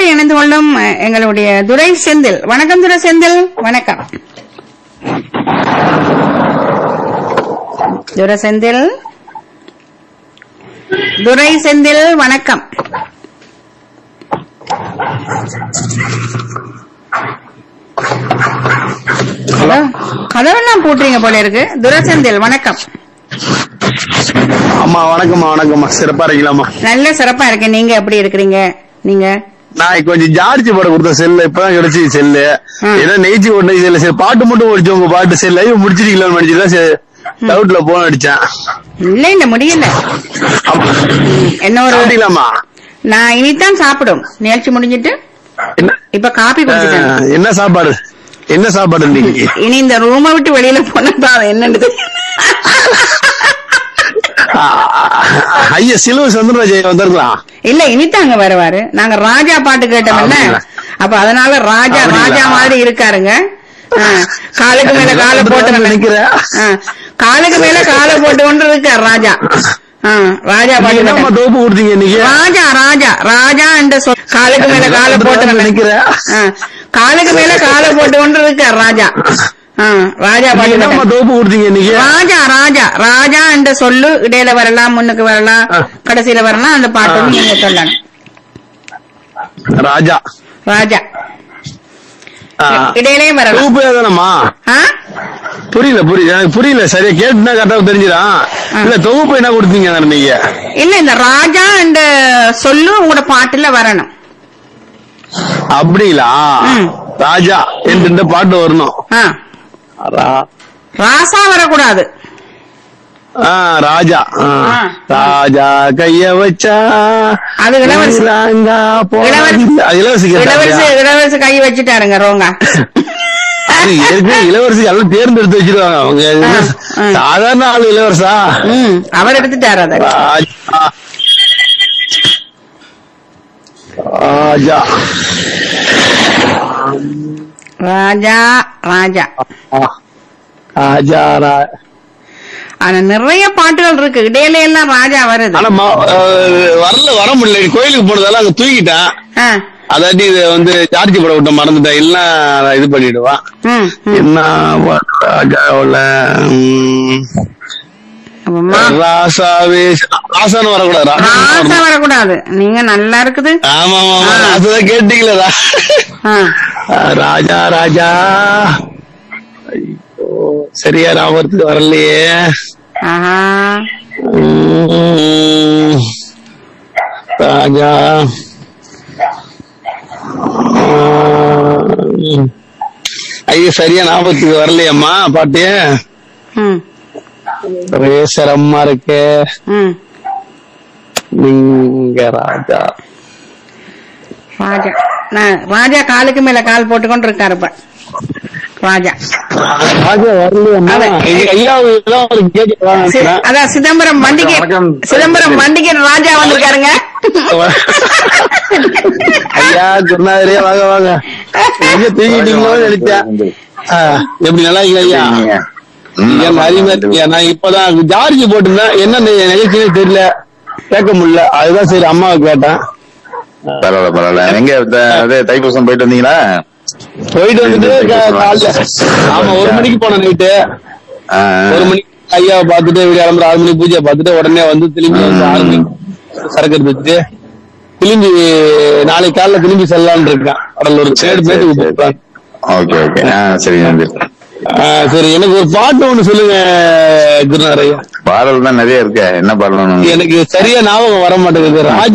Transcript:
இணைந்து கொள்ளும் அஹ், எங்களுடைய துரை செந்தில் வணக்கம் துரை செந்தில் வணக்கம் துரை செந்தில் துரை செந்தில் வணக்கம் ஹலோ கதவெல்லாம் போட்டுறீங்க போல இருக்கு துரை செந்தில் வணக்கம் அம்மா வணக்கம்மா வணக்கம்மா சிறப்பா இருக்கலாமா நல்ல சிறப்பா இருக்கேன் நீங்க எப்படி இருக்கிறீங்க நீங்க நான் கொஞ்சம் ஜார்ஜ் போட கொடுத்த செல்லு இப்பதான் கிடைச்சி செல்லு ம். ஏதோ நெய்ச்சி ஓட்ட செல்லு சரி பாட்டு மட்டும் ஓடிச்சு உங்க பாட்டு செல்லு ஐயோ முடிச்சிருக்கீங்களான்னு நினைச்சுதான் சரி டவுட்ல போன் அடிச்சேன் இல்ல இல்ல முடியல என்ன ஒரு சாப்பிட்டீங்களாம்மா நான் இனிதான் சாப்பிடும் நிகழ்ச்சி முடிஞ்சிட்டு என்ன இப்ப காபி குடிச்சிட்டேன் ஆஹ், என்ன சாப்பாடு என்ன சாப்பாடு இன்னைக்கு இனி இந்த ரூமை விட்டு வெளியில போனா தான் என்னன்னு தெரியும். ஆஹ், ஐயா சிலுவை சந்திரராஜ் ஐயா வந்திருக்கலாம் இல்ல இனிதாங்க வருவாரு நாங்க ராஜா பாட்டு கேட்டோம்ல அப்படிங்களா? அப்ப அதனால ராஜா அப்படிங்களா? ராஜா மாதிரி இருக்காருங்க ஆ, காலுக்கு மேல காலை போட்டு நம்ம- நினைக்கிறேன் ஆ, காலுக்கு மேல காலை போட்டு கொண்டு இருக்கார் ராஜா ஆ, ராஜா பாட்டு என்னம்மா கேட்டேன். தொகுப்பு கொடுத்தீங்க இன்னைக்கு ராஜா ராஜா ராஜா என்ற சொல் காலுக்கு மேல காலை போட்டு நம்ம- நினைக்கிறேன் ஆ, காலுக்கு மேல காலை போட்டு கொண்டு இருக்கார் ராஜா ஆ, ராஜா பாட்டு என்னம்மா கேட்டேன். தொகுப்பு கொடுத்தீங்க இன்னைக்கு ராஜா ராஜா ராஜா என்ற சொல்லு இடையில வரலாம் முன்னுக்கு வரலாம் ஆ. கடைசியில வரலாம் அந்த பாட்டு ஆ. நீங்க சொல்லணும் ராஜா ராஜா ஆஹ், இடையிலே வரலாம் தொகுப்பு ஏதானம்மா ஆ? புரியல புரியல எனக்கு புரியல சரியா கேட்டுனா கரெக்டா தெரிஞ்சிடும் ஆ. இல்ல தொகுப்பு என்ன கொடுத்தீங்க நீங்க இல்ல இந்த ராஜா என்ற சொல்லு உங்களோட பாட்டுல வரணும் அப்படிங்களா ம். ராஜா என்று இந்த பாட்டு வரணும் ஆ. ரா- ராசா வரக்கூடாது ஆ, ராஜா ஆ. ஆ. ராஜா கைய வச்சா அது இளவரசி. இளங்கா போனா- இளவரசி. அது இளவரசி இளவரசி கேட்டாங்க. இளவரசி கை வச்சுட்டாருங்க ரோங்க அது ஏற்கனவே இளவரசி எல்லாம் தேர்ந்தெடுத்து வச்சிருவாங்க அவங்க என்ன ஆ. சாதாரண ஆளு இளவரசா ம் அவர் எடுத்துட்டாரு அத ராஜா ராஜா ராஜா ராஜா ஆ. ராஜா ரா- ஆனா நிறைய பாட்டுகள் இருக்கு இடையில எல்லாம் ராஜா வருது ஆனா ம- அஹ் வரல வர முடியல கோயிலுக்கு போனதால அங்க தூக்கிட்டேன் ஆ. அதாட்டி இது வந்து சார்ஜ் போட விட்ட மறந்துட்டேன் இல்ல இது பண்ணிடுவான் ம், ம். என்ன ராஜாவுல ம், அப்ப மா- ராசாவே ராசான்னு வரக்கூடாது ராசா ராசா வரணும். வரக்கூடாது நீங்க நல்லா இருக்குது ஆமா ஆமா ஆமா ஆ. ராசதான் கேட்டீங்களா ஆ. ராஜா ராஜா ஐயோ சரியா ஞாபகத்துக்கு வரலையே ஆஹா ம், ராஜா ம். ஐயோ சரியா ஞாபகத்துக்கு வரலையம்மா பாட்டு ம் ஒரே சிரமமா இருக்கு ம் நீங்க ராஜா ராஜா நான் ராஜா காலுக்கு மேல கால் போட்டுக்கொண்டு இருக்காரு இப்ப ராஜா ராஜா வரலையம்மா அவன் எங்க ஐயாவுக்கு ஒரு கேட்க சி- வாங்க அதான் சிதம்பரம் வண்டிக்கு வணக்கம். சிதம்பரம் வண்டிக்கு ராஜா வந்திருக்காருங்க ஐயா குருநாதரே வாங்க வாங்க எங்க தூங்கிட்டீங்களோ நினைச்சேன் ஆ, எப்படி நல்லா இருக்கீங்க ஐயா ஐயா நிறைய இருக்கீங்க நான் இப்பதான் ஜார்ஜ் போட்டிருந்தேன் என்ன நி- நிகழ்ச்சினே தெரியல கேட்க முடியல அதுதான் சரி அம்மாவை கேட்டேன் பரவாயில்ல பரவாயில்ல எங்க த- அதே தைப்பூசம் போயிட்டு வந்தீங்களா போயிட்டு வந்துட்டு கா- காலைல ஆமா ஒரு மணிக்கு போனேன் நைட்டு ஆ, ஒரு மணிக்கு ஐயாவை பார்த்துட்டு வீடு கிளம்புற ஆறு மணிக்கு பூஜை பார்த்துட்டு உடனே வந்து திரும்பி வந்து ஆறு மணிக்கு சரக்கு எடுத்து வச்சுட்டு திரும்பி நாளைக்கு காலைல திரும்பி செல்லலாம்னு இருக்கேன் கடலூர் சரி, சேடு சரி, மேட்டுக்கு சரி. போறான் ஓகே ஓகே ஆ சரி நன்றி சரி எனக்கு ஒரு பாட்டு ஒண்ணு சொல்லுங்க குருநாதர் ஐயா பாடல் தான் நிறைய இருக்கு என்ன பாடல் எனக்கு சரியா ஞாபகம் வர மாட்டேங்குது ராஜ